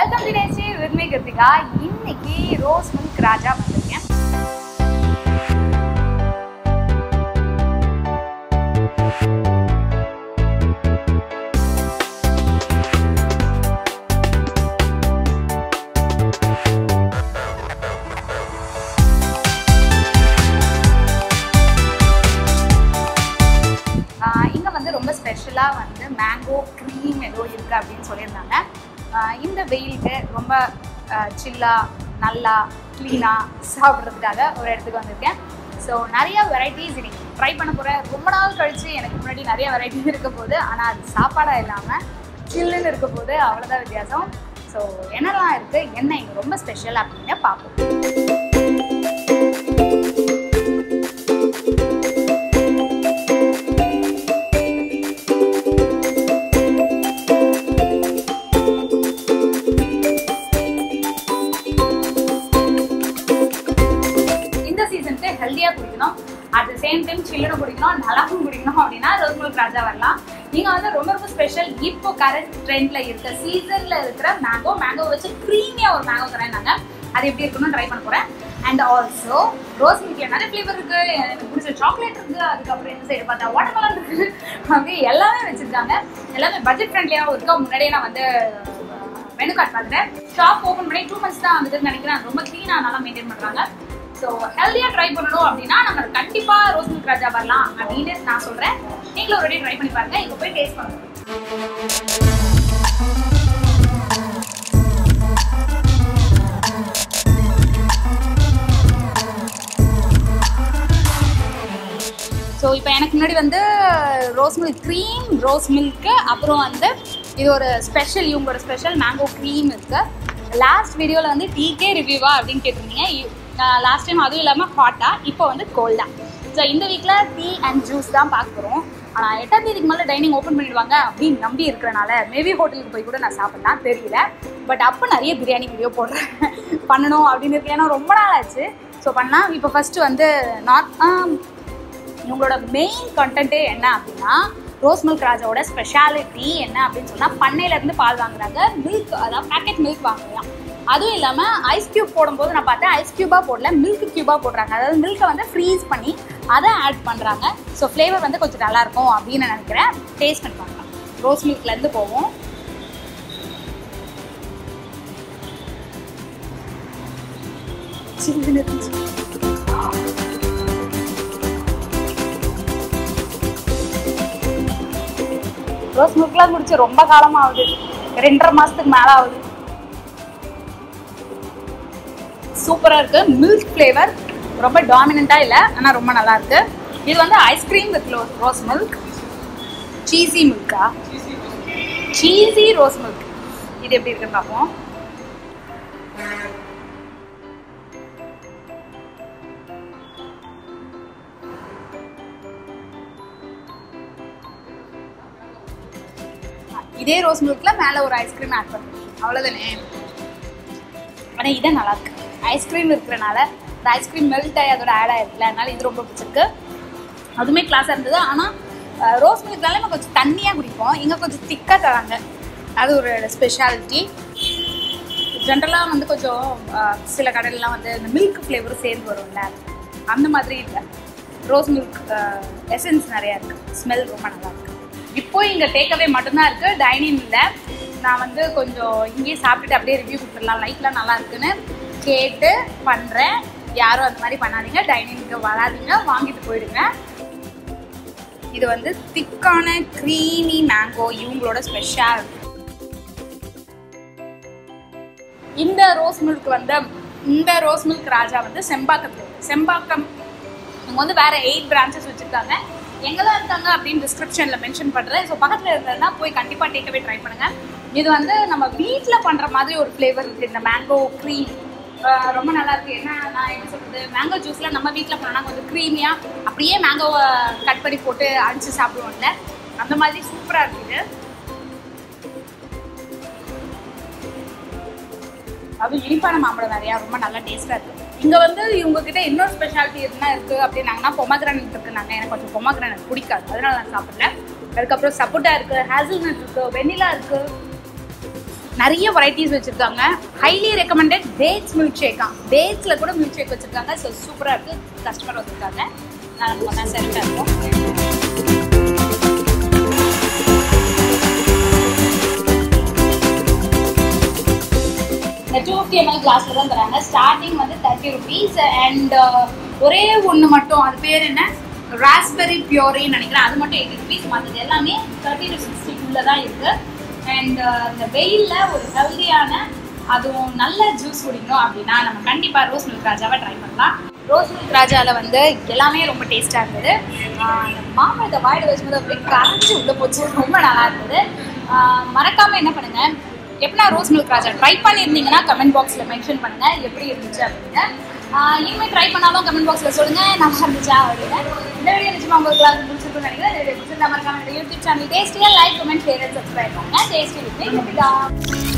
Welcome Dinesh with me Kiruthika இன்னைக்கு rose milk ராஜா வந்திருக்கேன் ஆஹ் இங்க வந்து ரொம்ப ஸ்பெஷலா வந்து மேங்கோ க்ரீம் ஏதோ இருக்கு அப்படின்னு சொல்லியிருந்தாங்க ஆஹ் இந்த வெயிலுக்கு ரொம்ப சில்லா நல்லா க்ளீனா சாப்பிட்றதுக்காக ஒரு இடத்துக்கு வந்திருக்கேன் ஸோ நிறைய வெரைட்டிஸ் இன்னைக்கு ட்ரை பண்ண போகிறேன் ரொம்ப நாள் கழிச்சு எனக்கு முன்னாடி நிறைய வெரைட்டிஸ் இருக்க போகுது ஆனால் அது சாப்பாடாக இல்லாமல் சில்லுன்னு இருக்க போது அவ்வளோதான் வித்தியாசம் ஸோ என்னெல்லாம் இருக்குது என்ன இங்கே ரொம்ப ஸ்பெஷல் அப்படின்னு பார்ப்போம் இந்த சீசனுக்கு ஹெல்த்தியாக குடிக்கணும் அட் த சேம் டைம் சில்லுன்னு குடிக்கணும் நல்லாவும் குடிக்கணும் அப்படின்னா ரோஸ் மில்க் ராஜா வரலாம் நீங்கள் வந்து ரொம்ப ரொம்ப ஸ்பெஷல் இப்போ கரண்ட் ட்ரெண்டில் இருக்க சீசனில் இருக்கிற மேங்கோ மேங்கோ வச்சு க்ரீமியாக ஒரு மேங்கோ தரேன்னாங்க அது எப்படி இருக்குன்னு ட்ரை பண்ண போகிறேன் அண்ட் ஆல்சோ ரோஸ் மில்க்ல நிறைய ஃப்ளேவர் இருக்கு எனக்கு பிடிச்ச சாக்லேட் இருக்கு அதுக்கப்புறம் இந்த சைடு பார்த்தா வாட்டர் கலர் இருக்கு அப்படி எல்லாமே வச்சிருக்காங்க எல்லாமே பட்ஜெட் ஃப்ரெண்ட்லியாகவும் இருக்கு முன்னாடியே நான் வந்து மெனு கார்ட் பார்த்துட்டேன் ஷாப் ஓப்பன் பண்ணி டூ மந்த்ஸ் தான் வந்துட்டு நினைக்கிறேன் ரொம்ப க்ளீனாக நல்லா மெயின்டைன் பண்ணுறாங்க ஸோ ஹெல்த்தியாக ட்ரை பண்ணணும் அப்படின்னா நம்ம கண்டிப்பாக ரோஸ் மில்க் ராஜா வரலாம் அப்படின்னு நான் சொல்கிறேன் நீங்களும் ஒரு ட்ரை பண்ணி பாருங்க இங்கே போய் டேஸ்ட் பண்ணுங்க ஸோ இப்போ எனக்கு முன்னாடி வந்து ரோஸ் மில்க் க்ரீம் ரோஸ் மில்க்கு அப்புறம் வந்து இது ஒரு ஸ்பெஷல் இவங்களோட ஸ்பெஷல் மேங்கோ க்ரீம் இருக்கு லாஸ்ட் வீடியோவில் வந்து டீக்கே ரிவ்யூவா அப்படின்னு கேட்டிருந்தீங்க லாஸ்ட் டைம் அதுவும் இல்லாமல் ஹாட்டாக இப்போ வந்து கோல்டாக ஸோ இந்த வீக்கில் டீ அண்ட் ஜூஸ் தான் பார்க்க போகிறோம் ஆனால் எட்டாம் தேதிக்கு மேலே டைனிங் ஓப்பன் பண்ணிடுவாங்க அப்படின்னு நம்பி இருக்கிறனால மேபி ஹோட்டலுக்கு போய் கூட நான் சாப்பிட்லாம் தெரியல பட் அப்போ நிறைய பிரியாணி வீடியோ போடுறேன் பண்ணணும் அப்படின்னு இருக்கு ஏன்னா ரொம்ப நாள் ஆச்சு ஸோ பண்ணலாம் இப்போ ஃபஸ்ட்டு வந்து நாட் இவங்களோட மெயின் கண்டென்ட்டே என்ன அப்படின்னா ரோஸ் மில்க் ராஜாவோட ஸ்பெஷாலிட்டி என்ன அப்படின்னு சொன்னால் பண்ணையிலேருந்து பால் வாங்குறாங்க மில்க் அதாவது பேக்கெட் மில்க் வாங்குறாங்க அதுவும் இல்லாமல் ஐஸ் க்யூப் போடும்போது நான் பார்த்தேன் ஐஸ் க்யூபாக போடல மில்க் க்யூபாக போடுறாங்க அதாவது மில்கை வந்து ஃப்ரீஸ் பண்ணி அதை ஆட் பண்ணுறாங்க ஸோ ஃப்ளேவர் வந்து கொஞ்சம் நல்லாயிருக்கும் அப்படின்னு நான் நினைக்கிறேன் டேஸ்ட் பண்ணி பார்க்கலாம் ரோஸ் மில்க்லேருந்து போவோம் சில்லுன்னு இருந்துச்சு ரோஸ் மில்க்லாம் குடிச்சு ரொம்ப காலம் ஆகுது ரெண்டரை மாசத்துக்கு மேல ஆகுது சூப்பரா இருக்கு மில்க் ஃப்ளேவர் ரொம்ப டாமினண்டா இல்ல ஆனா ரொம்ப நல்லா இருக்கு இது வந்து ஐஸ்கிரீம் வித் ரோஸ் மில்க் சீசி மில்கா சீசி ரோஸ் மில்க் இது எப்படி இருக்குன்னு பார்ப்போம் இதே ரோஸ் மில்க்ல மேல ஒரு ஐஸ்கிரீம் ஆட் பண்ணுறேன் அவ்வளோதானே ஆனால் இதே நல்லா இருக்கு ஐஸ்கிரீம் இருக்கிறனால இந்த ஐஸ்கிரீம் மெல்ட் ஆகி அதோட ஆட் ஆயிருக்குல்ல அதனால இது ரொம்ப பிடிச்சிருக்கு அதுவுமே கிளாஸாக இருந்தது ஆனால் ரோஸ் மில்க்னால நம்ம கொஞ்சம் தண்ணியாக குடிப்போம் இங்கே கொஞ்சம் திக்காக தராங்க அது ஒரு ஸ்பெஷாலிட்டி ஜென்ரலாக வந்து கொஞ்சம் அஹ், சில கடையிலலாம் வந்து இந்த மில்க் ஃப்ளேவரும் சேர்ந்து வரும்ல அந்த மாதிரி இல்லை ரோஸ் மில்க் எசன்ஸ் நிறையா இருக்குது ஸ்மெல் ரொம்ப நல்லா இருக்கு இப்போ இங்கே டேக்அவே மட்டும்தான் இருக்குது டைனிங் இல்லை நான் வந்து கொஞ்சம் இங்கேயே சாப்பிட்டுட்டு அப்படியே ரிவ்யூ கொடுத்துடலாம் லைட்லாம் நல்லா இருக்குன்னு கேட்டு பண்ணுறேன் யாரும் அந்த மாதிரி பண்ணாதீங்க டைனிங்க்கு வராதீங்க வாங்கிட்டு போயிடுங்க இது வந்து திக்கான க்ரீமி மேங்கோ இவங்களோட ஸ்பெஷல் இந்த ரோஸ் மில்க் வந்து இந்த ரோஸ் மில்க் ராஜா வந்து செம்பாக்கத்தில் இருக்கு. செம்பாக்கம் இவங்க வந்து வேற எயிட் பிரான்ச்சஸ் வச்சிருக்காங்க எங்கெல்லாம் இருக்காங்க அப்படின்னு டிஸ்கிரிப்ஷனில் மென்ஷன் பண்ணுறேன் ஸோ பக்கத்தில் இருந்ததுன்னா போய் கண்டிப்பாக டேக்அவே ட்ரை பண்ணுங்க இது வந்து நம்ம வீட்டில் பண்ணுற மாதிரி ஒரு ஃப்ளேவர் இருக்குது இந்த மேங்கோ க்ரீம் ரொம்ப நல்லா இருக்கு என்ன நான் என்ன சொல்றது மேங்கோ ஜூஸ்ல நம்ம வீட்டில் பண்ணோம்னா கொஞ்சம் க்ரீமியாக அப்படியே மேங்கோவை கட் பண்ணி போட்டு அடிச்சு சாப்பிடுவோம்ல அந்த மாதிரி சூப்பராக இருக்குது அதுவும் இனிப்பான மாம்பழம் நிறையா ரொம்ப நல்லா டேஸ்ட்டாக இருக்குது இங்கே வந்து இவங்க கிட்ட இன்னொரு ஸ்பெஷாலிட்டி எதுனா இருக்குது அப்படின்னாங்கன்னா பொமக்ரானட் இருக்குனாங்க எனக்கு கொஞ்சம் பொமக்ரானட் பிடிக்காது அதனால நான் சாப்பிடல அதுக்கப்புறம் சப்போட்டா இருக்குது ஹேசல்நட் இருக்குது வெண்ணிலா இருக்குது நிறைய வெரைட்டிஸ் வச்சுருக்காங்க ஹைலி ரெக்கமெண்டட் டேட்ஸ் மில்க் ஷேக்கா டேட்ஸில் கூட மில்க் ஷேக் வச்சுருக்காங்க ஸோ சூப்பராக இருக்குது கஸ்டமர் வந்திருக்காங்க நான் பண்ண சரியாக இருக்கும் இந்த டூ ஃபிஃப்டி எம்எல் கிளாஸில் தான் தராங்க ஸ்டார்டிங் வந்து தேர்ட்டி ருபீஸ் அண்ட் ஒரே ஒன்று மட்டும் அது பேர் என்ன ராஸ்பெரி பியூரின்னு நினைக்கிறேன் அது மட்டும் எயிட்டி ருபீஸ் மற்றது எல்லாமே தேர்ட்டி டு சிக்ஸ்டிக்குள்ளே தான் இருக்குது அண்ட் இந்த வெயிலில் ஒரு ஹெல்தியான அதுவும் நல்ல ஜூஸ் குடிக்கணும் அப்படின்னா நம்ம கண்டிப்பாக ரோஸ் மில்க் ராஜாவை ட்ரை பண்ணலாம் ரோஸ் மில்க் ராஜாவில் வந்து எல்லாமே ரொம்ப டேஸ்ட்டாக இருந்தது ஆஹ் அந்த மாம்பழத்தை வாயில் வச்சும்போது அப்படியே கரைச்சி உள்ளே போச்சு ரொம்ப நல்லா இருந்தது ஆஹ் மறக்காம என்ன பண்ணுங்க எப்படின்னா ரோஸ் மில்க் ராஜா ட்ரை பண்ணியிருந்தீங்கன்னா கமெண்ட் பாக்ஸில் மென்ஷன் பண்ணுங்க எப்படி இருந்துச்சு அப்படின்னு ஆஹ் இனிமேல் ட்ரை பண்ணாலும் கமெண்ட் பாக்ஸில் சொல்லுங்க நல்லா இருந்துச்சா அப்படின்னு இந்த வீடியோ நிச்சயமா உங்களுக்கு எல்லாரும் பிடிச்சிருக்கும்னு நினைக்கிறேன் இந்த வீடியோ பிடிச்சிருந்தா மறக்காம யூடியூப் சேனல் டேஸ்டியாக like comment share and subscribe பண்ணுங்க டேஸ்டி வித்